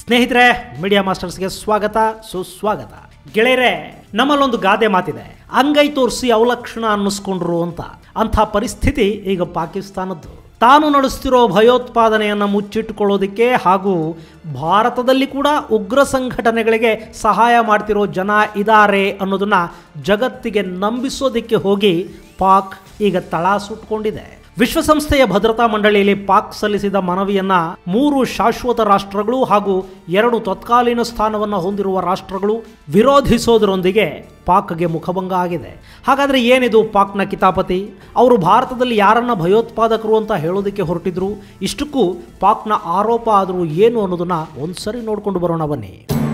ಸ್ನೇಹಿತರೆ ಮೀಡಿಯಾ ಮಾಸ್ಟರ್ಸ್ಗೆ ಸ್ವಾಗತ ಸುಸ್ವಾಗತ ಗೆಳೆಯರೆ ನಮ್ಮಲ್ಲೊಂದು ಗಾದೆ ಮಾತಿದೆ ಅಂಗೈ ತೋರಿಸಿ ಅವಲಕ್ಷಣ ಅನ್ನಿಸ್ಕೊಂಡ್ರು ಅಂತ ಅಂಥ ಪರಿಸ್ಥಿತಿ ಈಗ ಪಾಕಿಸ್ತಾನದ್ದು ತಾನು ನಡೆಸ್ತಿರೋ ಭಯೋತ್ಪಾದನೆಯನ್ನು ಮುಚ್ಚಿಟ್ಟುಕೊಳ್ಳೋದಕ್ಕೆ ಹಾಗೂ ಭಾರತದಲ್ಲಿ ಕೂಡ ಉಗ್ರ ಸಂಘಟನೆಗಳಿಗೆ ಸಹಾಯ ಮಾಡ್ತಿರೋ ಜನ ಇದ್ದಾರೆ ಅನ್ನೋದನ್ನ ಜಗತ್ತಿಗೆ ನಂಬಿಸೋದಕ್ಕೆ ಹೋಗಿ ಪಾಕ್ ಈಗ ತಳ ಸುಟ್ಕೊಂಡಿದೆ ವಿಶ್ವಸಂಸ್ಥೆಯ ಭದ್ರತಾ ಮಂಡಳಿಯಲ್ಲಿ ಪಾಕ್ ಸಲ್ಲಿಸಿದ ಮನವಿಯನ್ನ ಮೂರು ಶಾಶ್ವತ ರಾಷ್ಟ್ರಗಳು ಹಾಗೂ ಎರಡು ತತ್ಕಾಲೀನ ಸ್ಥಾನವನ್ನು ಹೊಂದಿರುವ ರಾಷ್ಟ್ರಗಳು ವಿರೋಧಿಸೋದರೊಂದಿಗೆ ಪಾಕ್ಗೆ ಮುಖಭಂಗ ಆಗಿದೆ ಹಾಗಾದ್ರೆ ಏನಿದು ಪಾಕ್ನ ಕಿತಾಪತಿ ಅವರು ಭಾರತದಲ್ಲಿ ಯಾರನ್ನ ಭಯೋತ್ಪಾದಕರು ಅಂತ ಹೇಳೋದಕ್ಕೆ ಹೊರಟಿದ್ರು ಇಷ್ಟಕ್ಕೂ ಪಾಕ್ನ ಆರೋಪ ಆದರೂ ಏನು ಅನ್ನೋದನ್ನ ಒಂದ್ಸರಿ ನೋಡ್ಕೊಂಡು ಬರೋಣ ಬನ್ನಿ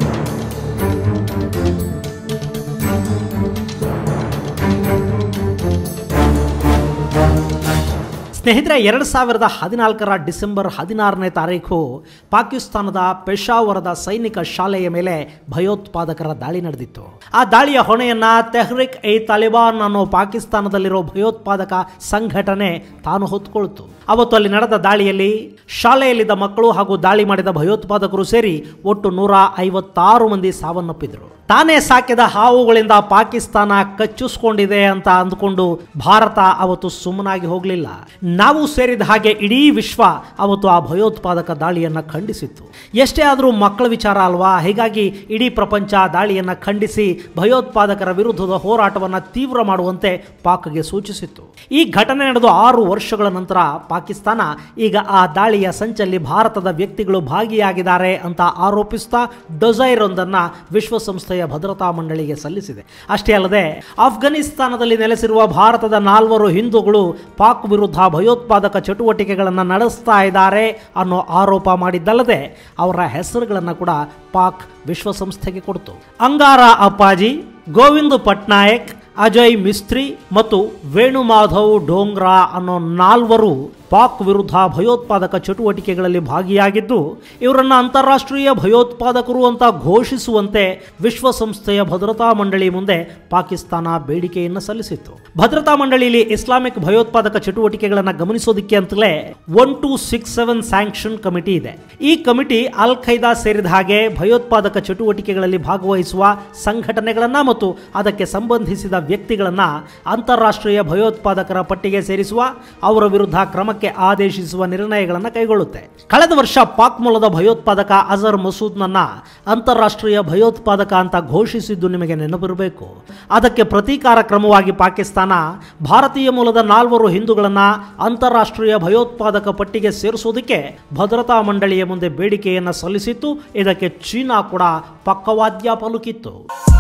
ಸ್ನೇಹಿತರೆ ಎರಡು ಸಾವಿರದ ಹದಿನಾಲ್ಕರ ಡಿಸೆಂಬರ್ ಹದಿನಾರನೇ ತಾರೀಕು ಪಾಕಿಸ್ತಾನದ ಪೆಶಾವರದ ಸೈನಿಕ ಶಾಲೆಯ ಮೇಲೆ ಭಯೋತ್ಪಾದಕರ ದಾಳಿ ನಡೆದಿತ್ತು ಆ ದಾಳಿಯ ಹೊಣೆಯನ್ನ ತೆಹ್ರಿಕ್ ಎ ತಾಲಿಬಾನ್ ಅನ್ನೋ ಪಾಕಿಸ್ತಾನದಲ್ಲಿರೋ ಭಯೋತ್ಪಾದಕ ಸಂಘಟನೆ ತಾನು ಹೊತ್ಕೊಳ್ತು ಅವತ್ತು ಅಲ್ಲಿ ನಡೆದ ದಾಳಿಯಲ್ಲಿ ಶಾಲೆಯಲ್ಲಿದ್ದ ಮಕ್ಕಳು ಹಾಗೂ ದಾಳಿ ಮಾಡಿದ ಭಯೋತ್ಪಾದಕರು ಸೇರಿ ಒಟ್ಟು ನೂರ ಐವತ್ತಾರು ಮಂದಿ ಸಾವನ್ನಪ್ಪಿದ್ರು ತಾನೇ ಸಾಕಿದ ಹಾವುಗಳಿಂದ ಪಾಕಿಸ್ತಾನ ಕಚ್ಚಿಸ್ಕೊಂಡಿದೆ ಅಂತ ಅಂದ್ಕೊಂಡು ಭಾರತ ಅವತ್ತು ಸುಮ್ಮನಾಗಿ ಹೋಗಲಿಲ್ಲ ನಾವು ಸೇರಿದ ಹಾಗೆ ಇಡೀ ವಿಶ್ವ ಅವತ್ತು ಆ ಭಯೋತ್ಪಾದಕ ದಾಳಿಯನ್ನ ಖಂಡಿಸಿತ್ತು ಎಷ್ಟೇ ಆದರೂ ಮಕ್ಕಳ ವಿಚಾರ ಅಲ್ವಾ ಹೀಗಾಗಿ ಇಡೀ ಪ್ರಪಂಚ ದಾಳಿಯನ್ನ ಖಂಡಿಸಿ ಭಯೋತ್ಪಾದಕರ ವಿರುದ್ಧದ ಹೋರಾಟವನ್ನು ತೀವ್ರ ಮಾಡುವಂತೆ ಪಾಕ್ಗೆ ಸೂಚಿಸಿತ್ತು ಈ ಘಟನೆ ನಡೆದು ಆರು ವರ್ಷಗಳ ನಂತರ ಪಾಕಿಸ್ತಾನ ಈಗ ಆ ದಾಳಿಯ ಸಂಚಲ್ಲಿ ಭಾರತದ ವ್ಯಕ್ತಿಗಳು ಭಾಗಿಯಾಗಿದ್ದಾರೆ ಅಂತ ಆರೋಪಿಸ್ತಾ ಡೊಸೈರ್ ಒಂದನ್ನ ವಿಶ್ವಸಂಸ್ಥೆಯ ಭದ್ರತಾ ಮಂಡಳಿಗೆ ಸಲ್ಲಿಸಿದೆ ಅಷ್ಟೇ ಅಲ್ಲದೆ ಆಫ್ಘನಿಸ್ತಾನದಲ್ಲಿ ನೆಲೆಸಿರುವ ಭಾರತದ ನಾಲ್ವರು ಹಿಂದೂಗಳು ಪಾಕ್ ವಿರುದ್ಧ ಭಯೋತ್ಪಾದಕ ಚಟುವಟಿಕೆಗಳನ್ನು ನಡೆಸ್ತಾ ಇದ್ದಾರೆ ಅನ್ನೋ ಆರೋಪ ಮಾಡಿದ್ದಲ್ಲದೆ ಅವರ ಹೆಸರುಗಳನ್ನು ಕೂಡ ಪಾಕ್ ವಿಶ್ವಸಂಸ್ಥೆಗೆ ಕೊಡ್ತು ಅಂಗಾರ ಅಪ್ಪಾಜಿ ಗೋವಿಂದ್ ಪಟ್ನಾಯಕ್ ಅಜಯ್ ಮಿಸ್ತ್ರಿ ಮತ್ತು ವೇಣುಮಾಧವ್ ಡೋಂಗ್ರಾ ಅನ್ನೋ ನಾಲ್ವರು ಪಾಕ್ ವಿರುದ್ಧ ಭಯೋತ್ಪಾದಕ ಚಟುವಟಿಕೆಗಳಲ್ಲಿ ಭಾಗಿಯಾಗಿದ್ದು ಇವರನ್ನ ಅಂತಾರಾಷ್ಟ್ರೀಯ ಭಯೋತ್ಪಾದಕರು ಅಂತ ಘೋಷಿಸುವಂತೆ ವಿಶ್ವಸಂಸ್ಥೆಯ ಭದ್ರತಾ ಮಂಡಳಿ ಮುಂದೆ ಪಾಕಿಸ್ತಾನ ಬೇಡಿಕೆಯನ್ನು ಸಲ್ಲಿಸಿತ್ತು ಭದ್ರತಾ ಮಂಡಳಿಯಲ್ಲಿ ಇಸ್ಲಾಮಿಕ್ ಭಯೋತ್ಪಾದಕ ಚಟುವಟಿಕೆಗಳನ್ನು ಗಮನಿಸೋದಕ್ಕೆ ಅಂತಲೇ one two six seven sanction committee ಇದೆ ಈ ಕಮಿಟಿ ಅಲ್ ಖೈದಾ ಸೇರಿದ ಹಾಗೆ ಭಯೋತ್ಪಾದಕ ಚಟುವಟಿಕೆಗಳಲ್ಲಿ ಭಾಗವಹಿಸುವ ಸಂಘಟನೆಗಳನ್ನ ಮತ್ತು ಅದಕ್ಕೆ ಸಂಬಂಧಿಸಿದ ವ್ಯಕ್ತಿಗಳನ್ನ ಅಂತಾರಾಷ್ಟ್ರೀಯ ಭಯೋತ್ಪಾದಕರ ಪಟ್ಟಿಗೆ ಸೇರಿಸುವ ಅವರ ವಿರುದ್ಧ ಕ್ರಮಕ್ಕೆ ಆದೇಶಿಸುವ ನಿರ್ಣಯಗಳನ್ನು ಕೈಗೊಳ್ಳುತ್ತೆ ಕಳೆದ ವರ್ಷ ಪಾಕ್ ಮೂಲದ ಭಯೋತ್ಪಾದಕ ಅಜರ್ ಮಸೂದ್ನನ್ನ ಅಂತಾರಾಷ್ಟ್ರೀಯ ಭಯೋತ್ಪಾದಕ ಅಂತ ಘೋಷಿಸಿದ್ದು ನಿಮಗೆ ನೆನಪಿರಬೇಕು ಅದಕ್ಕೆ ಪ್ರತೀಕಾರ ಕ್ರಮವಾಗಿ ಪಾಕಿಸ್ತಾನ ಭಾರತೀಯ ಮೂಲದ ನಾಲ್ವರು ಹಿಂದೂಗಳನ್ನ ಅಂತಾರಾಷ್ಟ್ರೀಯ ಭಯೋತ್ಪಾದಕ ಪಟ್ಟಿಗೆ ಸೇರಿಸೋದಕ್ಕೆ ಭದ್ರತಾ ಮಂಡಳಿಯ ಮುಂದೆ ಬೇಡಿಕೆಯನ್ನು ಸಲ್ಲಿಸಿತ್ತು ಇದಕ್ಕೆ ಚೀನಾ ಕೂಡ ಪಕ್ಕವಾದ್ಯ ಪಲುಕಿತ್ತು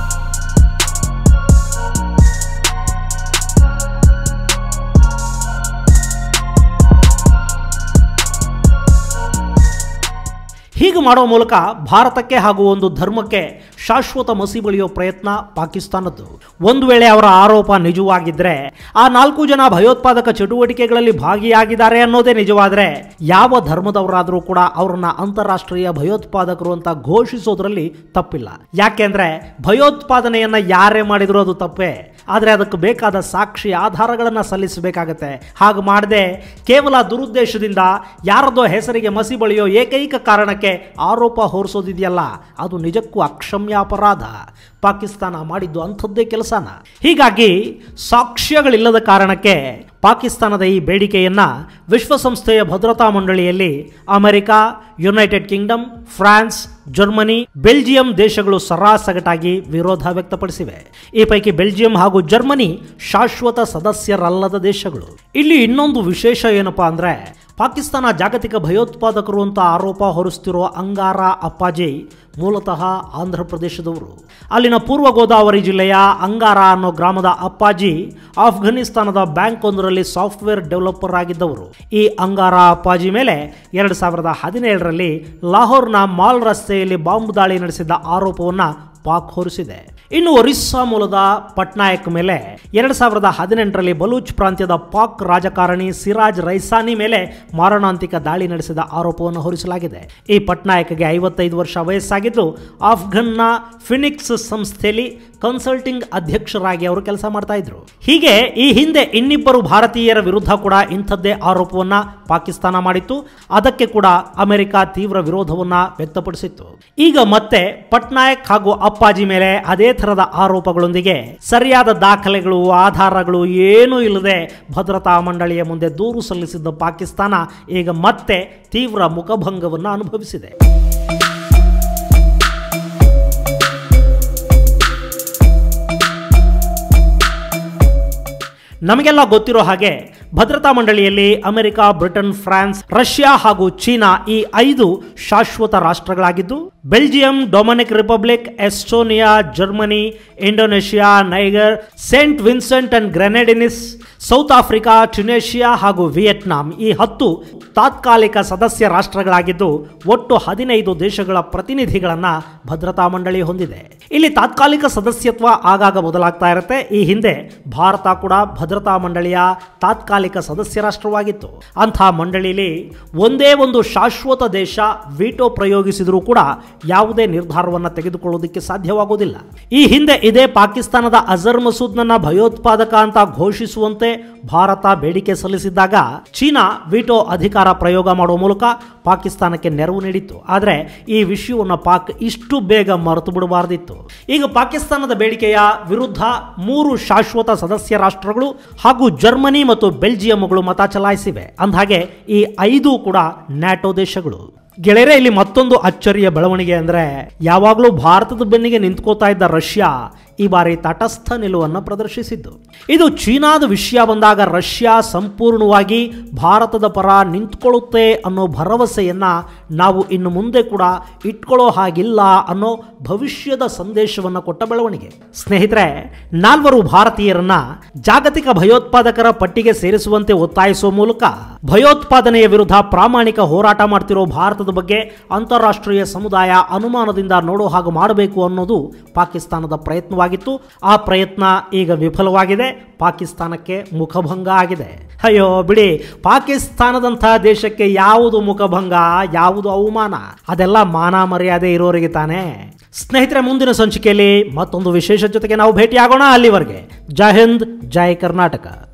ಹೀಗೆ ಮಾಡೋ ಮೂಲಕ ಭಾರತಕ್ಕೆ ಹಾಗೂ ಒಂದು ಧರ್ಮಕ್ಕೆ ಶಾಶ್ವತ ಮಸಿ ಬಳಿಯೋ ಪ್ರಯತ್ನ ಪಾಕಿಸ್ತಾನದ್ದು ಒಂದು ವೇಳೆ ಅವರ ಆರೋಪ ನಿಜವಾಗಿದ್ರೆ ಆ ನಾಲ್ಕು ಜನ ಭಯೋತ್ಪಾದಕ ಚಟುವಟಿಕೆಗಳಲ್ಲಿ ಭಾಗಿಯಾಗಿದ್ದಾರೆ ಅನ್ನೋದೇ ನಿಜವಾದ್ರೆ ಯಾವ ಧರ್ಮದವರಾದರೂ ಕೂಡ ಅವರನ್ನ ಅಂತಾರಾಷ್ಟ್ರೀಯ ಭಯೋತ್ಪಾದಕರು ಅಂತ ಘೋಷಿಸೋದ್ರಲ್ಲಿ ತಪ್ಪಿಲ್ಲ ಯಾಕೆಂದ್ರೆ ಭಯೋತ್ಪಾದನೆಯನ್ನ ಯಾರೇ ಮಾಡಿದ್ರು ಅದು ತಪ್ಪೇ ಆದರೆ ಅದಕ್ಕೆ ಬೇಕಾದ ಸಾಕ್ಷಿ ಆಧಾರಗಳನ್ನು ಸಲ್ಲಿಸಬೇಕಾಗತ್ತೆ ಹಾಗೆ ಮಾಡದೆ ಕೇವಲ ದುರುದ್ದೇಶದಿಂದ ಯಾರದೋ ಹೆಸರಿಗೆ ಮಸಿ ಬಳಿಯೋ ಏಕೈಕ ಕಾರಣಕ್ಕೆ ಆರೋಪ ಹೊರಿಸೋದಿದೆಯಲ್ಲ ಅದು ನಿಜಕ್ಕೂ ಅಕ್ಷಮ್ಯ ಅಪರಾಧ ಪಾಕಿಸ್ತಾನ ಮಾಡಿದ್ದು ಅಂಥದ್ದೇ ಕೆಲಸನ ಹೀಗಾಗಿ ಸಾಕ್ಷ್ಯಗಳಿಲ್ಲದ ಕಾರಣಕ್ಕೆ ಪಾಕಿಸ್ತಾನದ ಈ ಬೇಡಿಕೆಯನ್ನ ವಿಶ್ವಸಂಸ್ಥೆಯ ಭದ್ರತಾ ಮಂಡಳಿಯಲ್ಲಿ America United Kingdom France Germany Belgium ದೇಶಗಳು ಸರಾಸಗಟಾಗಿ ವಿರೋಧ ವ್ಯಕ್ತಪಡಿಸಿವೆ ಈ ಪೈಕಿ ಬೆಲ್ಜಿಯಂ ಹಾಗೂ ಜರ್ಮನಿ ಶಾಶ್ವತ ಸದಸ್ಯರಲ್ಲದ ದೇಶಗಳು ಇಲ್ಲಿ ಇನ್ನೊಂದು ವಿಶೇಷ ಏನಪ್ಪಾ ಅಂದ್ರೆ ಪಾಕಿಸ್ತಾನ ಜಾಗತಿಕ ಭಯೋತ್ಪಾದಕರು ಅಂತ ಆರೋಪ ಹೊರಿಸ್ತಿರೋ ಅಂಗಾರ ಅಪ್ಪಾಜಿ ಮೂಲತಃ ಆಂಧ್ರ ಪ್ರದೇಶದವರು ಅಲ್ಲಿನ ಪೂರ್ವ ಗೋದಾವರಿ ಜಿಲ್ಲೆಯ ಅಂಗಾರ ಅನ್ನೋ ಗ್ರಾಮದ ಅಪ್ಪಾಜಿ ಆಫ್ಘನಿಸ್ತಾನದ ಬ್ಯಾಂಕ್ ಒಂದರಲ್ಲಿ ಸಾಫ್ಟ್ವೇರ್ ಡೆವಲಪರ್ ಆಗಿದ್ದವರು ಈ ಅಂಗಾರ ಅಪ್ಪಾಜಿ ಮೇಲೆ ಎರಡು ಸಾವಿರದ ಹದಿನೇಳರಲ್ಲಿ ಲಾಹೋರ್ನ ಮಾಲ್ ರಸ್ತೆಯಲ್ಲಿ ಬಾಂಬ್ ದಾಳಿ ನಡೆಸಿದ್ದ ಆರೋಪವನ್ನು ಪಾಕ್ ಹೊರಿಸಿದೆ ಇನ್ನು ಒರಿಸ್ಸಾ ಮೂಲದ ಪಟ್ನಾಯಕ್ ಮೇಲೆ ಎರಡ್ ಸಾವಿರದ ಹದಿನೆಂಟರಲ್ಲಿ ಬಲೂಚ್ ಪ್ರಾಂತ್ಯದ ಪಾಕ್ ರಾಜಕಾರಣಿ ಸಿರಾಜ್ ರೈಸಾನಿ ಮೇಲೆ ಮಾರಣಾಂತಿಕ ದಾಳಿ ನಡೆಸಿದ ಆರೋಪವನ್ನು ಹೊರಿಸಲಾಗಿದೆ ಈ ಪಟ್ನಾಯಕ್ಗೆ ಐವತ್ತೈದು ವರ್ಷ ವಯಸ್ಸಾಗಿದ್ದು ಆಫ್ಘನ್ನ ಫಿನಿಕ್ಸ್ ಸಂಸ್ಥೆಯಲ್ಲಿ ಕನ್ಸಲ್ಟಿಂಗ್ ಅಧ್ಯಕ್ಷರಾಗಿ ಅವರು ಕೆಲಸ ಮಾಡ್ತಾ ಇದ್ರು ಹೀಗೆ ಈ ಹಿಂದೆ ಇನ್ನಿಬ್ಬರು ಭಾರತೀಯರ ವಿರುದ್ಧ ಕೂಡ ಇಂಥದ್ದೇ ಆರೋಪವನ್ನ ಪಾಕಿಸ್ತಾನ ಮಾಡಿತ್ತು ಅದಕ್ಕೆ ಕೂಡ ಅಮೆರಿಕ ತೀವ್ರ ವಿರೋಧವನ್ನ ವ್ಯಕ್ತಪಡಿಸಿತ್ತು ಈಗ ಮತ್ತೆ ಪಟ್ನಾಯಕ್ ಹಾಗೂ ಅಪ್ಪಾಜಿ ಮೇಲೆ ಅದೇ ಥರದ ಆರೋಪಗಳೊಂದಿಗೆ ಸರಿಯಾದ ದಾಖಲೆಗಳು ಆಧಾರಗಳು ಏನೂ ಇಲ್ಲದೆ ಭದ್ರತಾ ಮಂಡಳಿಯ ಮುಂದೆ ದೂರು ಸಲ್ಲಿಸಿದ್ದ ಪಾಕಿಸ್ತಾನ ಈಗ ಮತ್ತೆ ತೀವ್ರ ಮುಖಭಂಗವನ್ನು ಅನುಭವಿಸಿದೆ ನಮಗೆಲ್ಲ ಗೊತ್ತಿರೋ ಹಾಗೆ ಭದ್ರತಾ ಮಂಡಳಿಯಲ್ಲಿ ಅಮೆರಿಕ ಬ್ರಿಟನ್ ಫ್ರಾನ್ಸ್ ರಷ್ಯಾ ಹಾಗೂ ಚೀನಾ ಈ ಐದು ಶಾಶ್ವತ ರಾಷ್ಟ್ರಗಳಾಗಿದ್ದು Belgium Dominic Republic Estonia Germany Indonesia Niger Saint Vincent and Grenadines South Africa Tunisia ಹಾಗೂ ವಿಯೆಟ್ನಾಂ ಈ ಹತ್ತು ತಾತ್ಕಾಲಿಕ ಸದಸ್ಯ ರಾಷ್ಟ್ರಗಳಾಗಿದ್ದು ಒಟ್ಟು ಹದಿನೈದು ದೇಶಗಳ ಪ್ರತಿನಿಧಿಗಳನ್ನ ಭದ್ರತಾ ಮಂಡಳಿ ಹೊಂದಿದೆ ಇಲ್ಲಿ ತಾತ್ಕಾಲಿಕ ಸದಸ್ಯತ್ವ ಆಗಾಗ ಬದಲಾಗ್ತಾ ಇರುತ್ತೆ ಈ ಹಿಂದೆ ಭಾರತ ಕೂಡ ಭದ್ರತಾ ಮಂಡಳಿಯ ತಾತ್ಕಾಲಿಕ ಸದಸ್ಯ ರಾಷ್ಟ್ರವಾಗಿತ್ತು ಅಂಥ ಮಂಡಳಿಯಲ್ಲಿ ಒಂದೇ ಒಂದು ಶಾಶ್ವತ ದೇಶ ವಿಟೋ ಪ್ರಯೋಗಿಸಿದರೂ ಕೂಡ ಯಾವುದೇ ನಿರ್ಧಾರವನ್ನು ತೆಗೆದುಕೊಳ್ಳೋದಕ್ಕೆ ಸಾಧ್ಯವಾಗುವುದಿಲ್ಲ ಈ ಹಿಂದೆ ಇದೇ ಪಾಕಿಸ್ತಾನದ ಅಜರ್ ಮಸೂದ್ನನ್ನ ಭಯೋತ್ಪಾದಕ ಅಂತ ಘೋಷಿಸುವಂತೆ ಭಾರತ ಬೇಡಿಕೆ ಸಲ್ಲಿಸಿದ್ದಾಗ ಚೀನಾ ವಿಟೋ ಅಧಿಕಾರ ಪ್ರಯೋಗ ಮಾಡುವ ಮೂಲಕ ಪಾಕಿಸ್ತಾನಕ್ಕೆ ನೆರವು ನೀಡಿತ್ತು ಆದರೆ ಈ ವಿಷಯವನ್ನು ಪಾಕ್ ಇಷ್ಟು ಬೇಗ ಮರೆತು ಬಿಡಬಾರ್ದಿತ್ತು ಈಗ ಪಾಕಿಸ್ತಾನದ ಬೇಡಿಕೆಯ ವಿರುದ್ಧ ಮೂರು ಶಾಶ್ವತ ಸದಸ್ಯ ರಾಷ್ಟ್ರಗಳು ಹಾಗೂ ಜರ್ಮನಿ ಮತ್ತು ಬೆಲ್ಜಿಯಂಗಳು ಮತ ಚಲಾಯಿಸಿವೆ ಅಂದಹಾಗೆ ಈ ಐದು ಕೂಡ ನ್ಯಾಟೋ ದೇಶಗಳು ಗೆಳೆಯರೆ ಇಲ್ಲಿ ಮತ್ತೊಂದು ಅಚ್ಚರಿಯ ಬೆಳವಣಿಗೆ ಅಂದ್ರೆ ಯಾವಾಗಲೂ ಭಾರತದ ಬೆನ್ನಿಗೆ ನಿಂತ್ಕೋತಾ ಇದ್ದ ರಷ್ಯಾ ಈ ಬಾರಿ ತಟಸ್ಥ ನಿಲುವನ್ನು ಪ್ರದರ್ಶಿಸಿದ್ದು ಇದು ಚೀನಾದ ವಿಷಯ ಬಂದಾಗ ರಷ್ಯಾ ಸಂಪೂರ್ಣವಾಗಿ ಭಾರತದ ಪರ ನಿಂತ್ಕೊಳ್ಳುತ್ತೆ ಅನ್ನೋ ಭರವಸೆಯನ್ನ ನಾವು ಇನ್ನು ಮುಂದೆ ಕೂಡ ಇಟ್ಕೊಳ್ಳೋ ಹಾಗಿಲ್ಲ ಅನ್ನೋ ಭವಿಷ್ಯದ ಸಂದೇಶವನ್ನು ಕೊಟ್ಟ ಬೆಳವಣಿಗೆ ಸ್ನೇಹಿತರೆ ನಾಲ್ವರು ಭಾರತೀಯರನ್ನ ಜಾಗತಿಕ ಭಯೋತ್ಪಾದಕರ ಪಟ್ಟಿಗೆ ಸೇರಿಸುವಂತೆ ಒತ್ತಾಯಿಸುವ ಮೂಲಕ ಭಯೋತ್ಪಾದನೆಯ ವಿರುದ್ಧ ಪ್ರಾಮಾಣಿಕ ಹೋರಾಟ ಮಾಡ್ತಿರೋ ಭಾರತದ ಬಗ್ಗೆ ಅಂತಾರಾಷ್ಟ್ರೀಯ ಸಮುದಾಯ ಅನುಮಾನದಿಂದ ನೋಡೋ ಹಾಗೆ ಮಾಡಬೇಕು ಅನ್ನೋದು ಪಾಕಿಸ್ತಾನದ ಪ್ರಯತ್ನವಾಗಿತ್ತು ಆ ಪ್ರಯತ್ನ ಈಗ ವಿಫಲವಾಗಿದೆ ಪಾಕಿಸ್ತಾನಕ್ಕೆ ಮುಖಭಂಗ ಆಗಿದೆ ಅಯ್ಯೋ ಬಿಡಿ ಪಾಕಿಸ್ತಾನದಂತಹ ದೇಶಕ್ಕೆ ಯಾವುದು ಮುಖಭಂಗ ಯಾವುದು ಅವಮಾನ ಅದೆಲ್ಲ ಮಾನ ಮರ್ಯಾದೆ ಇರೋರಿಗೆ ತಾನೇ ಸ್ನೇಹಿತರೆ ಮುಂದಿನ ಸಂಚಿಕೆಯಲ್ಲಿ ಮತ್ತೊಂದು ವಿಶೇಷ ಜೊತೆಗೆ ನಾವು ಭೇಟಿಯಾಗೋಣ ಅಲ್ಲಿವರೆಗೆ ಜೈ ಹಿಂದ್ ಜೈ ಕರ್ನಾಟಕ